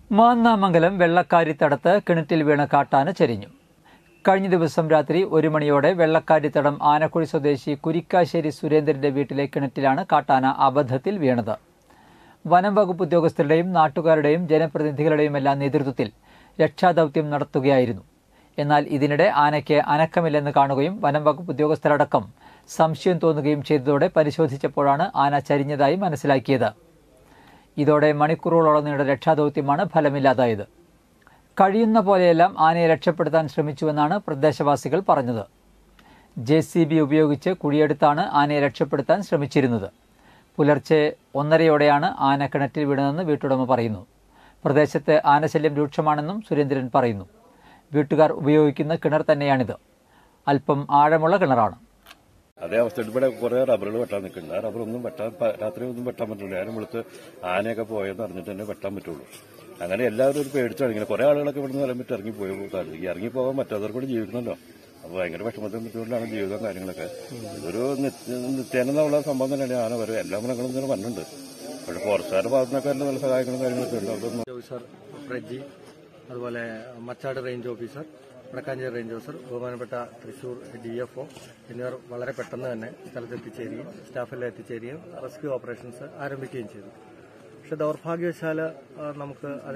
മാന്നാമംഗലം വെള്ളക്കാരിത്തടത്ത് കിണറ്റിൽ വീണ കാട്ടാന ചരിഞ്ഞു കഴിഞ്ഞ ദിവസം രാത്രി ഒരു മണിയോടെ വെള്ളക്കാരിത്തടം ആനക്കുഴി സ്വദേശി കുരിക്കാശ്ശേരി സുരേന്ദ്രന്റെ വീട്ടിലെ കിണറ്റിലാണ് കാട്ടാന അബദ്ധത്തിൽ വീണത് വനം വകുപ്പ് ഉദ്യോഗസ്ഥരുടെയും നാട്ടുകാരുടെയും ജനപ്രതിനിധികളുടെയും എല്ലാം നേതൃത്വത്തിൽ രക്ഷാദൌത്യം നടത്തുകയായിരുന്നു എന്നാൽ ഇതിനിടെ ആനയ്ക്ക് അനക്കമില്ലെന്ന് കാണുകയും വനം വകുപ്പ് ഉദ്യോഗസ്ഥരടക്കം സംശയം തോന്നുകയും ചെയ്തതോടെ പരിശോധിച്ചപ്പോഴാണ് ആന ചരിഞ്ഞതായി മനസ്സിലാക്കിയത് ഇതോടെ മണിക്കൂറുകളോളം നീണ്ട രക്ഷാദൌത്യമാണ് ഫലമില്ലാതായത് കഴിയുന്ന പോലെയെല്ലാം ആനയെ രക്ഷപ്പെടുത്താൻ ശ്രമിച്ചുവെന്നാണ് പ്രദേശവാസികൾ പറഞ്ഞത് ജെ സി ബി ഉപയോഗിച്ച് കുഴിയെടുത്താണ് ആനയെ രക്ഷപ്പെടുത്താൻ ശ്രമിച്ചിരുന്നത് പുലർച്ചെ ഒന്നരയോടെയാണ് ആന കിണറ്റിൽ വീണതെന്ന് വീട്ടുടമ പറയുന്നു പ്രദേശത്ത് ആനശല്യം രൂക്ഷമാണെന്നും സുരേന്ദ്രൻ പറയുന്നു വീട്ടുകാർ ഉപയോഗിക്കുന്ന കിണർ തന്നെയാണിത് അല്പം ആഴമുള്ള കിണറാണ് അതേ അവസ്ഥയിൽ ഇവിടെ കുറെ റബ്ബറുകൾ വെട്ടാൻ നിൽക്കുന്നുണ്ട് ആ റബ്ബർ ഒന്നും വെട്ടാൻ പ- രാത്രി ഒന്നും വെട്ടാൻ പറ്റില്ല ഞാനും വെളുത്ത് ആനയൊക്കെ പോയെന്ന് അറിഞ്ഞിട്ട് തന്നെ വെട്ടാൻ പറ്റുള്ളൂ അങ്ങനെ എല്ലാവരും ഒരു പേടിച്ചാണ് ഇങ്ങനെ കുറെ ആളുകളൊക്കെ ഇവിടെ നിന്ന് ഇറങ്ങിട്ട് ഇറങ്ങി പോയ ഈ ഇറങ്ങി പോകാൻ പറ്റാത്തവർ കൂടി ജീവിക്കണമല്ലോ അപ്പൊ ഭയങ്കര വിഷമത്തിന് ബുദ്ധിമുട്ടിലാണ് ജീവിതം കാര്യങ്ങളൊക്കെ ഇതൊരു നിത്യ- നിത്യേന എന്നുള്ള സംഭവം തന്നെയാണ് ആന വരും എല്ലാ മൃഗങ്ങളും ഇങ്ങനെ വന്നിട്ടുണ്ട് പക്ഷെ ഫോറസ്റ്റുകാരുടെ ഭാഗത്തുനിന്നൊക്കെ നല്ല നല്ല സഹായങ്ങളും കാര്യങ്ങളൊക്കെ ഉണ്ട് അതൊന്നും ഓഫീസർ പ്രജി അതുപോലെ Machad range officer Vadakkanchery range officer ബഹുമാനപ്പെട്ട തൃശൂർ ഡി എഫ് ഒ എന്നിവർ വളരെ പെട്ടെന്ന് തന്നെ സ്ഥലത്ത് എത്തിച്ചേരുകയും സ്റ്റാഫെല്ലാം എത്തിച്ചേരുകയും റെസ്ക്യൂ ഓപ്പറേഷൻസ് ആരംഭിക്കുകയും ചെയ്തു പക്ഷെ ദൗർഭാഗ്യവശാല് ആ, നമുക്ക്